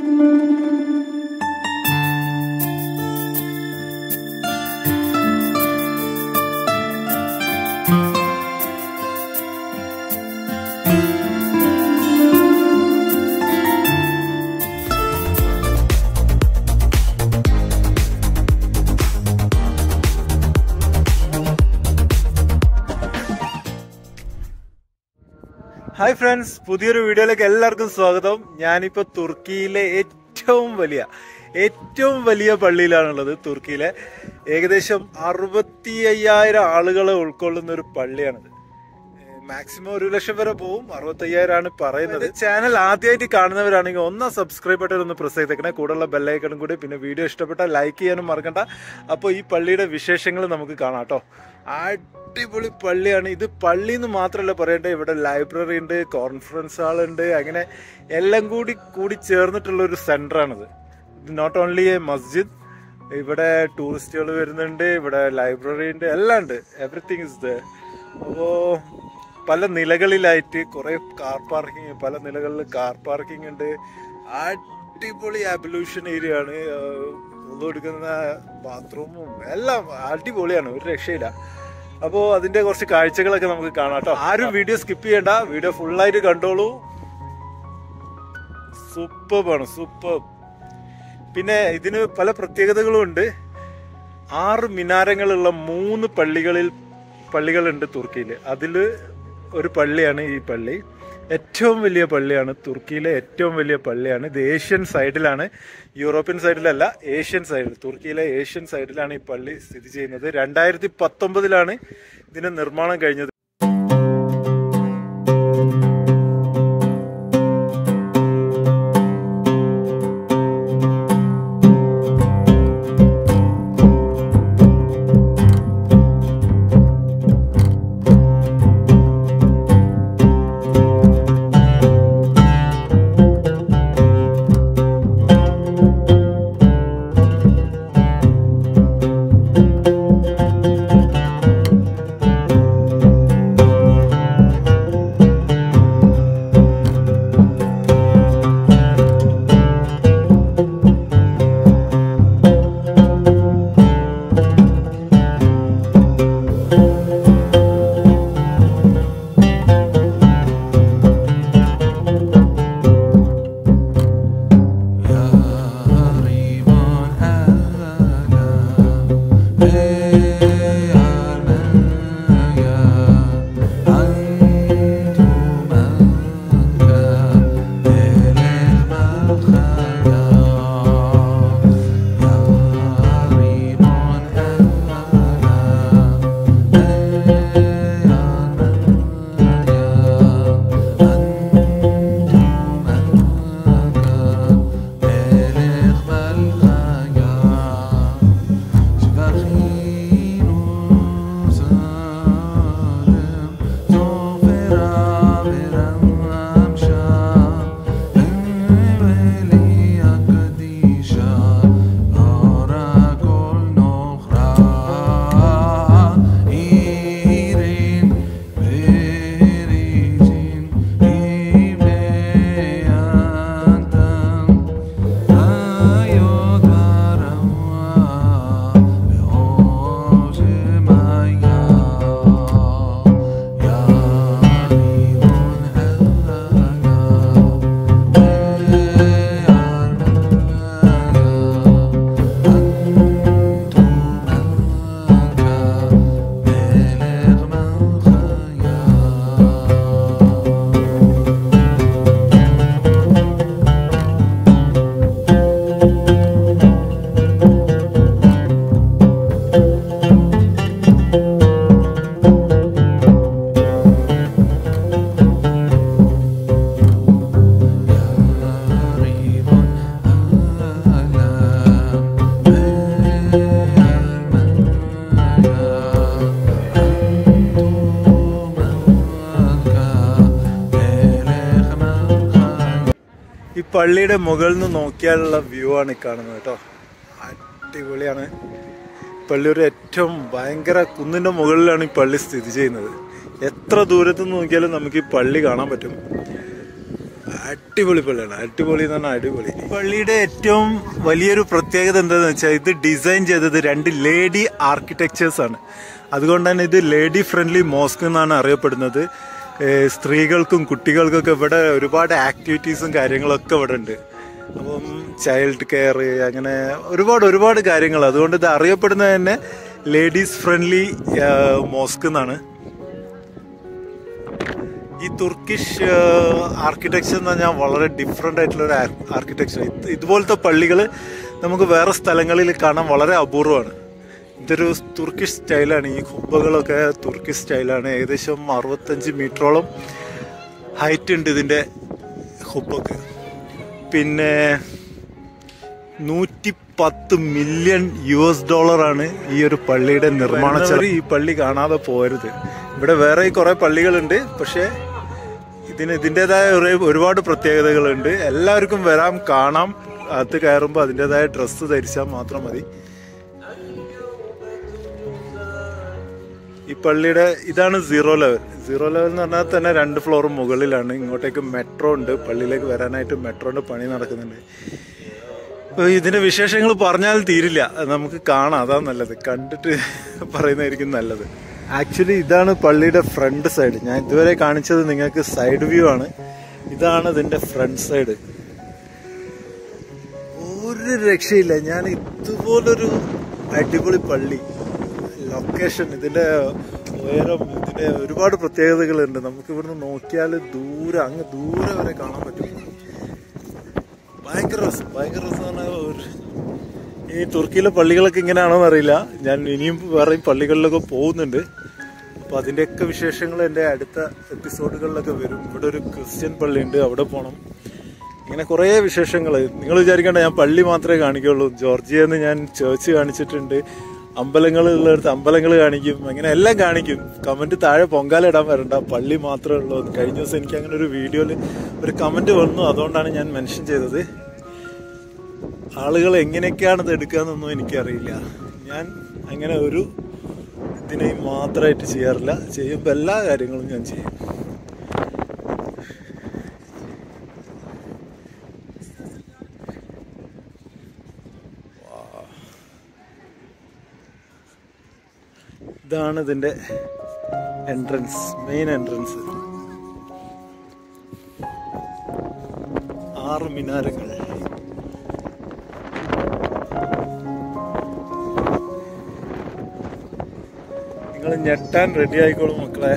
hi friends പുതിയൊരു വീഡിയോയിലേക്ക് എല്ലാവർക്കും സ്വാഗതം ഞാനിപ്പോ തുർക്കിയിലെ ഏറ്റവും വലിയ ഏറ്റവും വലിയ പള്ളിയിലാണുള്ളത് തുർക്കിയിലെ ഏകദേശം അറുപത്തി അയ്യായിരം ആളുകളെ ഉൾക്കൊള്ളുന്ന ഒരു പള്ളിയാണിത് മാക്സിമം ഒരു ലക്ഷം വരെ പോവും അറുപത്തി അയ്യായിരം ആണ് പറയുന്നത് ചാനൽ ആദ്യമായിട്ട് കാണുന്നവരാണെങ്കിൽ ഒന്ന് സബ്സ്ക്രൈബ് ബട്ടൺ ഒന്ന് പ്രസ് ചെയ്തേക്കണേ കൂടെയുള്ള ബെല്ലൈക്കണും കൂടി പിന്നെ വീഡിയോ ഇഷ്ടപ്പെട്ടാൽ ലൈക്ക് ചെയ്യാനും മറക്കണ്ട അപ്പോൾ ഈ പള്ളിയുടെ വിശേഷങ്ങൾ നമുക്ക് കാണാം കേട്ടോ അടിപൊളി പള്ളിയാണ് ഇത് പള്ളി എന്ന് മാത്രമല്ല പറയട്ടെ ഇവിടെ ലൈബ്രറി ഉണ്ട് കോൺഫറൻസ് ഹാൾ ഉണ്ട് അങ്ങനെ എല്ലാം കൂടി കൂടി ചേർന്നിട്ടുള്ള ഒരു സെന്ററാണിത് ഇത് നോട്ട് ഓൺലി എ മസ്ജിദ് ഇവിടെ ടൂറിസ്റ്റുകൾ വരുന്നുണ്ട് ഇവിടെ ലൈബ്രറി ഉണ്ട് എല്ലാം ഉണ്ട് എവറിത്തിങ് ഇസ് ദ അപ്പോൾ പല നിലകളിലായിട്ട് കുറേ കാർ പാർക്കിംഗ് പല നിലകളിൽ കാർ പാർക്കിംഗ് ഉണ്ട് അടിപൊളി അബല്യൂഷൻ ഏരിയ ആണ് ഒന്നും എടുക്കുന്ന ബാത്റൂമും എല്ലാം അടിപൊളിയാണ് ഒരു രക്ഷയില്ല അപ്പോൾ അതിന്റെ കുറച്ച് കാഴ്ചകളൊക്കെ നമുക്ക് കാണാം കേട്ടോ ആരും വീഡിയോ സ്കിപ്പ് ചെയ്യണ്ട വീഡിയോ ഫുള്ളായിട്ട് കണ്ടോളൂ സൂപ്പർബാണ് സൂപ്പർ പിന്നെ ഇതിന് പല പ്രത്യേകതകളും ഉണ്ട് ആറ് മിനാരങ്ങളുള്ള മൂന്ന് പള്ളികളിൽ പള്ളികളുണ്ട് തുർക്കിയിൽ അതിൽ ഒരു പള്ളിയാണ് ഈ പള്ളി ഏറ്റവും വലിയ പള്ളിയാണ് തുർക്കിയിലെ ഏറ്റവും വലിയ പള്ളിയാണ് ഇത് ഏഷ്യൻ സൈഡിലാണ് യൂറോപ്യൻ സൈഡിലല്ല ഏഷ്യൻ സൈഡിൽ തുർക്കിയിലെ ഏഷ്യൻ സൈഡിലാണ് ഈ പള്ളി സ്ഥിതി ചെയ്യുന്നത് രണ്ടായിരത്തി പത്തൊമ്പതിലാണ് ഇതിന്റെ നിർമ്മാണം കഴിഞ്ഞത് ഈ പള്ളിയുടെ മുകളിൽ നിന്ന് നോക്കിയാലുള്ള വ്യൂ ആണ് ഈ കാണുന്നത് കേട്ടോ അടിപൊളിയാണ് പള്ളി ഒരു ഏറ്റവും ഭയങ്കര കുന്നിന്റെ മുകളിലാണ് ഈ പള്ളി സ്ഥിതി ചെയ്യുന്നത് എത്ര ദൂരത്ത് നിന്ന് നോക്കിയാലും നമുക്ക് ഈ പള്ളി കാണാൻ പറ്റും അടിപൊളി പള്ളിയാണ് അടിപൊളി എന്ന് പറഞ്ഞാൽ അടിപൊളി പള്ളിയുടെ ഏറ്റവും വലിയൊരു പ്രത്യേകത എന്താണെന്ന് വെച്ചാൽ ഇത് ഡിസൈൻ ചെയ്തത് രണ്ട് ലേഡി ആർക്കിടെക്ചേഴ്സ് ആണ് അതുകൊണ്ട് തന്നെ ഇത് ലേഡി ഫ്രണ്ട്ലി മോസ്ക് എന്നാണ് അറിയപ്പെടുന്നത് ഏഹ് സ്ത്രീകൾക്കും കുട്ടികൾക്കൊക്കെ ഇവിടെ ഒരുപാട് ആക്ടിവിറ്റീസും കാര്യങ്ങളൊക്കെ ഇവിടെ ഉണ്ട് അപ്പം ചൈൽഡ് കെയർ അങ്ങനെ ഒരുപാട് ഒരുപാട് കാര്യങ്ങൾ അതുകൊണ്ട് ഇത് അറിയപ്പെടുന്നത് തന്നെ ലേഡീസ് ഫ്രണ്ട്ലി മോസ്ക് എന്നാണ് ഈ തുർക്കിഷ് ആർക്കിടെക്ചർ എന്ന് പറഞ്ഞാൽ വളരെ ഡിഫറെൻ്റ് ആയിട്ടുള്ള ഒരു ആർക്കിടെക്ചർ ഇതുപോലത്തെ പള്ളികൾ നമുക്ക് വേറെ സ്ഥലങ്ങളിൽ കാണാൻ വളരെ അപൂർവമാണ് ഇതൊരു തുർക്കിഷ് സ്റ്റൈലാണ് ഈ കുമ്പകളൊക്കെ തുർക്കിഷ് സ്റ്റൈലാണ് ഏകദേശം അറുപത്തഞ്ച് മീറ്ററോളം ഹൈറ്റ് ഉണ്ട് ഇതിൻ്റെ ഹുബൊക്കെ പിന്നെ നൂറ്റി പത്ത് മില്യൺ യു എസ് ഡോളറാണ് ഈ ഒരു പള്ളിയുടെ നിർമ്മാണ ചെലവ് ഈ പള്ളി കാണാതെ പോരുത് ഇവിടെ വേറെ കുറെ പള്ളികളുണ്ട് പക്ഷേ ഇതിന് ഇതിൻ്റെതായ ഒരുപാട് പ്രത്യേകതകളുണ്ട് എല്ലാവർക്കും വരാം കാണാം അകത്ത് കയറുമ്പോൾ അതിൻ്റെതായ ഡ്രസ്സ് ധരിച്ചാൽ മാത്രം മതി ഈ പള്ളിയുടെ ഇതാണ് സീറോ ലെവൽ സീറോ ലെവൽ എന്ന് പറഞ്ഞാൽ തന്നെ രണ്ട് ഫ്ലോർ മുകളിലാണ് ഇങ്ങോട്ടേക്ക് മെട്രോ ഉണ്ട് പള്ളിയിലേക്ക് വരാനായിട്ട് മെട്രോന്റെ പണി നടക്കുന്നുണ്ട് അപ്പോൾ ഇതിന്റെ വിശേഷങ്ങൾ പറഞ്ഞാൽ തീരില്ല അത് നമുക്ക് കാണാം അതാ നല്ലത് കണ്ടിട്ട് പറയുന്നതായിരിക്കും നല്ലത് ആക്ച്വലി ഇതാണ് പള്ളിയുടെ ഫ്രണ്ട് സൈഡ് ഞാൻ ഇതുവരെ കാണിച്ചത് നിങ്ങൾക്ക് സൈഡ് വ്യൂ ആണ് ഇതാണ് ഇതിന്റെ ഫ്രണ്ട് സൈഡ് ഒരു രക്ഷയില്ല ഞാൻ ഇതുപോലൊരു അടിപൊളി പള്ളി ലൊക്കേഷൻ ഇതിന്റെ ഉയരം ഇതിന്റെ ഒരുപാട് പ്രത്യേകതകളുണ്ട് നമുക്ക് ഇവിടുന്ന് നോക്കിയാൽ ദൂരെ അങ്ങ് ദൂരെ വരെ കാണാൻ പറ്റും ഭയങ്കര രസം ഭയങ്കര രസം എന്ന് പറഞ്ഞാൽ ഒരു ഈ തുർക്കിയിലെ പള്ളികളൊക്കെ ഇങ്ങനെയാണോന്ന് അറിയില്ല ഞാൻ ഇനിയും വേറെ പള്ളികളിലൊക്കെ പോകുന്നുണ്ട് അപ്പൊ അതിന്റെയൊക്കെ വിശേഷങ്ങൾ എൻ്റെ അടുത്ത എപ്പിസോഡുകളിലൊക്കെ വരും ഇവിടെ ഒരു ക്രിസ്ത്യൻ പള്ളിയുണ്ട് അവിടെ പോകണം ഇങ്ങനെ കുറേ വിശേഷങ്ങൾ നിങ്ങൾ വിചാരിക്കേണ്ട ഞാൻ പള്ളി മാത്രമേ കാണിക്കുള്ളൂ ജോർജിയെന്ന് ഞാൻ ചേർച്ച് കാണിച്ചിട്ടുണ്ട് അമ്പലങ്ങൾ ഉള്ളിടത്ത് അമ്പലങ്ങൾ കാണിക്കും അങ്ങനെ എല്ലാം കാണിക്കും കമന്റ് താഴെ പൊങ്കാല ഇടാൻ വരണ്ട പള്ളി മാത്രമേ ഉള്ളൂ കഴിഞ്ഞ ദിവസം എനിക്ക് അങ്ങനെ ഒരു വീഡിയോയിൽ ഒരു കമന്റ് വന്നു അതുകൊണ്ടാണ് ഞാൻ മെൻഷൻ ചെയ്തത് ആളുകൾ എങ്ങനെയൊക്കെയാണ് ഇത് എടുക്കാന്നൊന്നും എനിക്കറിയില്ല ഞാൻ അങ്ങനെ ഒരു ഇതിനെയും മാത്രമായിട്ട് ചെയ്യാറില്ല ചെയ്യുമ്പോൾ എല്ലാ കാര്യങ്ങളും ഞാൻ ചെയ്യും ഇതാണ് ഇതിന്റെ എൻട്രൻസ് മെയിൻ എൻട്രൻസ് ആറ് മിനാരങ്ങൾ നിങ്ങൾ ഞെട്ടാൻ റെഡി ആയിക്കോളും മക്കളെ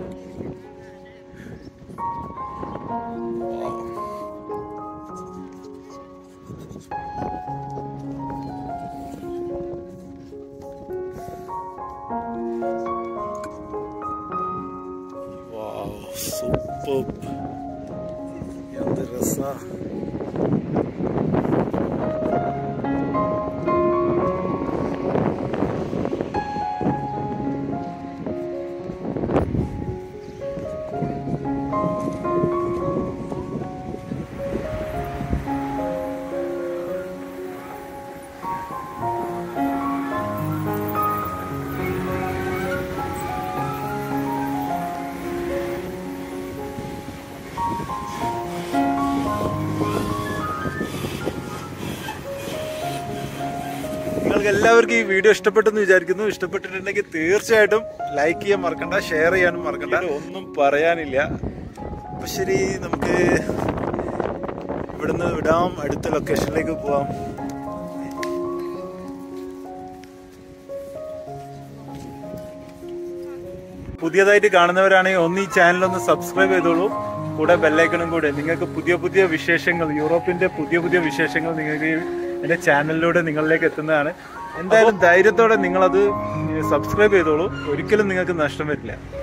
സൂപ്പർ എന്ത് രസാ നിങ്ങൾക്ക് എല്ലാവർക്കും ഈ വീഡിയോ ഇഷ്ടപ്പെട്ടെന്ന് വിചാരിക്കുന്നു ഇഷ്ടപ്പെട്ടിട്ടുണ്ടെങ്കിൽ തീർച്ചയായിട്ടും ലൈക്ക് ചെയ്യാൻ മറക്കണ്ട ഷെയർ ചെയ്യാനും മറക്കണ്ട ഒന്നും പറയാനില്ല അപ്പൊ ശരി നമുക്ക് ഇവിടുന്ന് വിടാം അടുത്ത ലൊക്കേഷനിലേക്ക് പോവാം പുതിയതായിട്ട് കാണുന്നവരാണെങ്കിൽ ഒന്ന് ഈ ചാനൽ ഒന്ന് സബ്സ്ക്രൈബ് ചെയ്തോളൂ കൂടെ ബെല്ലൈക്കണും കൂടെ നിങ്ങൾക്ക് പുതിയ പുതിയ വിശേഷങ്ങൾ യൂറോപ്പിന്റെ പുതിയ പുതിയ വിശേഷങ്ങൾ നിങ്ങൾക്ക് എന്റെ ചാനലിലൂടെ നിങ്ങളിലേക്ക് എത്തുന്നതാണ് എന്തായാലും ധൈര്യത്തോടെ നിങ്ങളത് സബ്സ്ക്രൈബ് ചെയ്തോളൂ ഒരിക്കലും നിങ്ങൾക്ക് നഷ്ടം വരില്ല